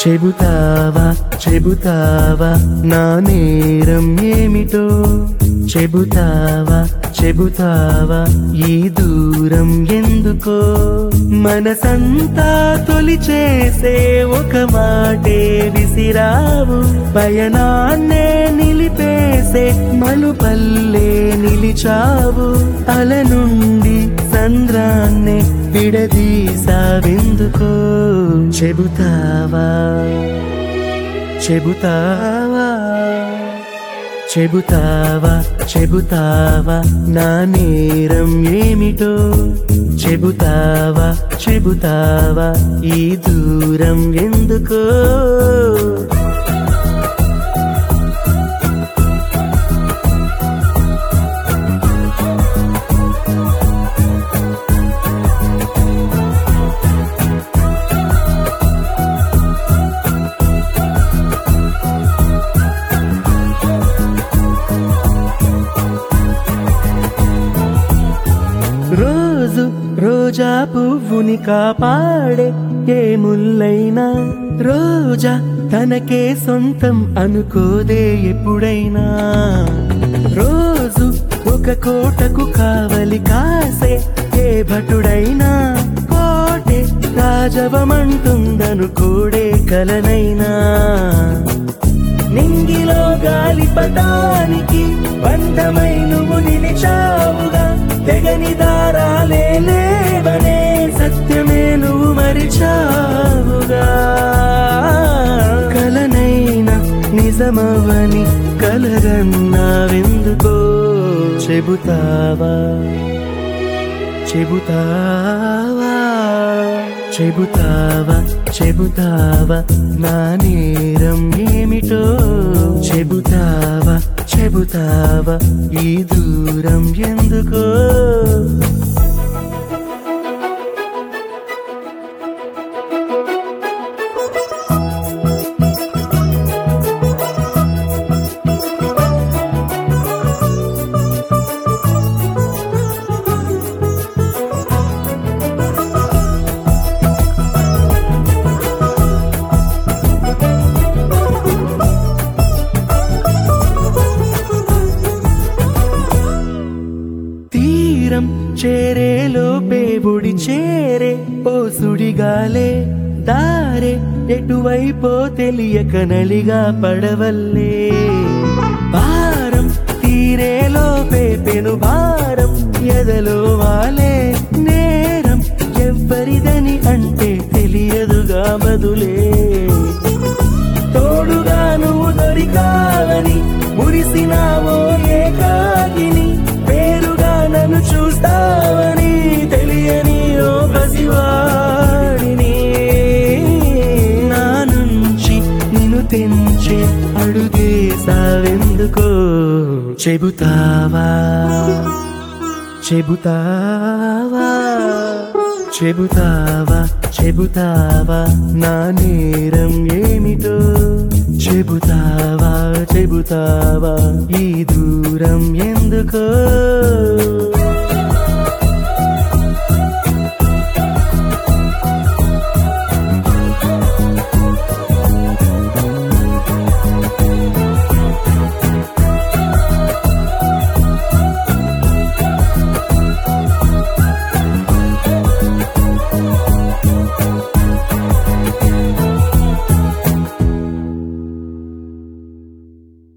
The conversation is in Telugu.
చెబుతావా చెబుతావా నా నేరం ఏమిటో చెబుతావా చెబుతావా ఈ దూరం ఎందుకో మనసంతా తొలి చేసే ఒక మాటే విసిరావు పయనాన్నే నిలిపేసే మలుపల్లే నిలిచావు అల నుండి సంద్రాన్నే విడదీసావెందుకో చెబుతావా చెబుతావా చెబుతావా చెబుతావా నా నేరం ఏమిటో చెబుతావా చెబుతావా ఈ దూరం ఎందుకో రోజు రోజా పువ్వుని కాపాడే ఏ ముల్లైనా రోజా తనకే సొంతం అనుకోదే ఎప్పుడైనా రోజు ఒక కోటకు కావలి కాసే ఏ భటుడైనా కోటే రాజవమంటుందనుకోడే కలనైనా నింగిలో గాలిపటానికి బంధమై నువ్వు నిలిచావుగా తెగని దారాలే లేవనే సత్యమే నువ్వు మరిచావుగా కలనైనా నిజమవని కలగన్నావెందుకో చెబుతావా చెబుతావా చెబుతావా చెబుతావా నా నేరం ఏమిటో చెబుతావా చెబుతావా ఈ దూరం ఎందుకో తీరం చేరేలోపే ఒడి చేరే ఓ సుడిగాలే దారే ఎటువైపో తెలియక నలిగా పడవల్లే భారం తీరేలోపే పెను భారం ఎదలో వాలే నేరం ఎవ్వరిదని అంటే తెలియదుగా బదులే తోడుగా నువ్వు దొరికావని మురిసినావో ఏకాకిని పేరుగా నన్ను చూస్తావని తెలియని ఓ పసివాడిని నా నుంచి నిన్ను తెంచే అడుగేసావెందుకో చెబుతావా చెబుతావా చెబుతావా చెబుతావా నా నేరం ఏమిటో చెబుతావా చెబుతావా ఈ దూరం ఎందుకో